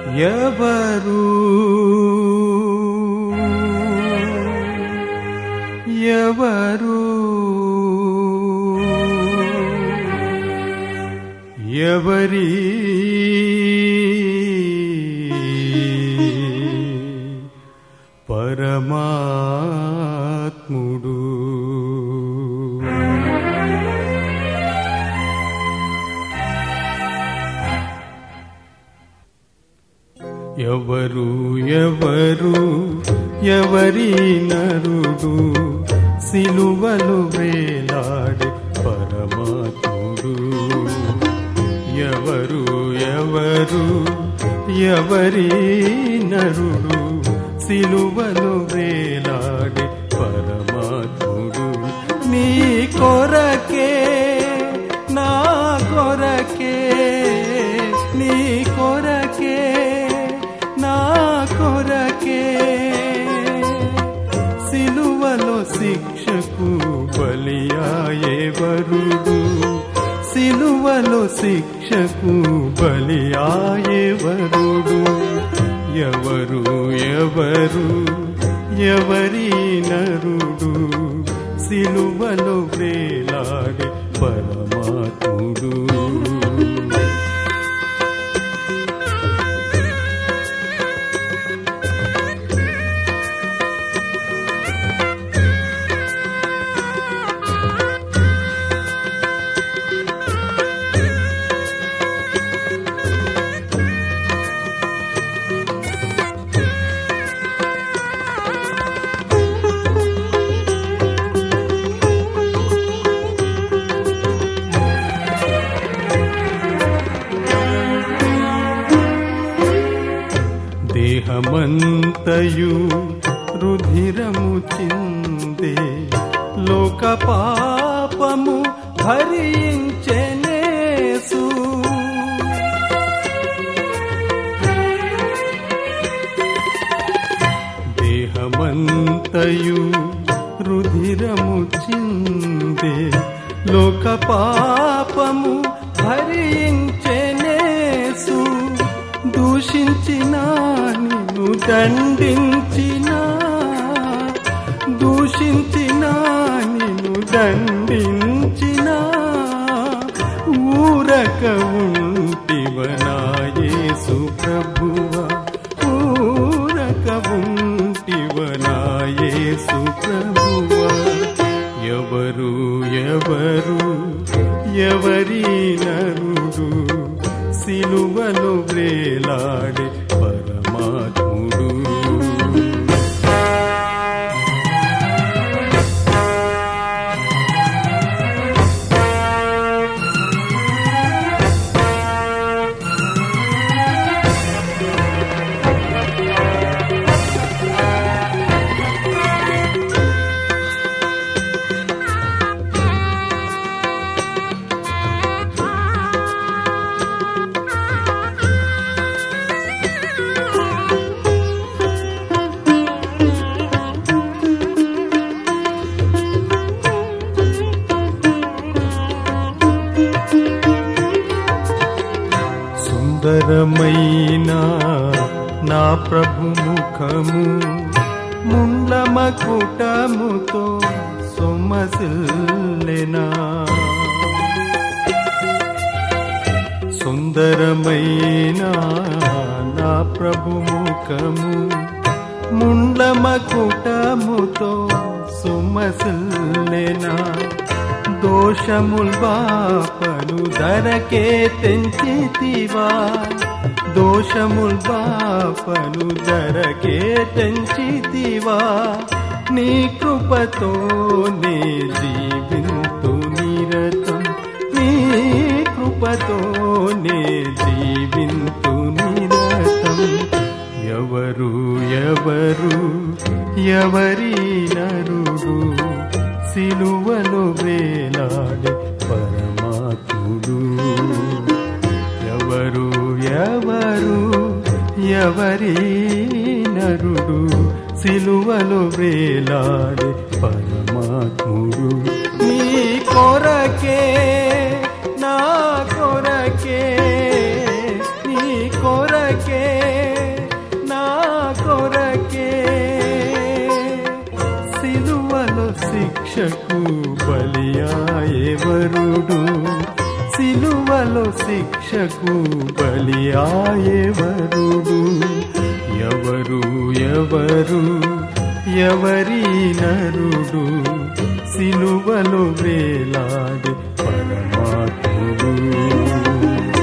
ఎవరు ఎవరు ఎవరి పరమాత్ముడు ఎవరు ఎవరు ఎవరి నరుడు సిలువలు వేలాడి పరమాత్ముడు ఎవరు ఎవరు ఎవరి నరుడు సిలువలు వేలాడి పరమాత్ముడు నీ కొరకే నా కొరకే నీ కొరకే నా కొరకే సిలువలో శిక్షకు బలియాయే వరుడు సిలువలో శిక్షకు బలియాయే వరుడు ఎవరు ఎవరు ఎవరి నరుడు సిలువలో వేలాడే పరమాత్ముడు దేహమంతయు రుధిరము చిందే లోక పాపము భరించెనేసు దేహమంతయు రుధిరము చిందే లోక పాపము భరించెనేసు దూషించిన నిన్ను దండించిన దూషించిన నిన్ను దండించిన ఊరక ఉంటివనాయేసు ప్రభువా ఊరక ఉంటివనాయేసు ప్రభువా ఎవరు ఎవరు ఎవరి నరుడు సిలువలు వ్రేలాడే పరమాత్ముడు సుందరమైన నా ప్రభు ముఖము ముండమకుటముతో సొమసిల్లెనా సుందరమైన నా ప్రభు ముఖము ముండమకుటముతో సుమసిల్లెనా దోషముల్ బాపను ధరకే తెంచితివా దోషముల్ బాపను ధరకే తెంచితివా నీ కృపతో నే జీవింతు నిరతం నీ కృపతో నే జీవింతు నిరతం ఎవరు ఎవరు ఎవరి నరుడు సిలువలు వేలాడే పరమాత్ముడు ఎవరు ఎవరు ఎవరి నరుడు సిలువలు వేలాడే పరమాత్ముడు నీ కొరకే నా కొరకే నీ కొరకే నరుడు సిలువలో శిక్షకు బలి ఆయవరుడు ఎవరు ఎవరు ఎవరి నరుడు సిలువలో వేలాడి పరమాత్ముడు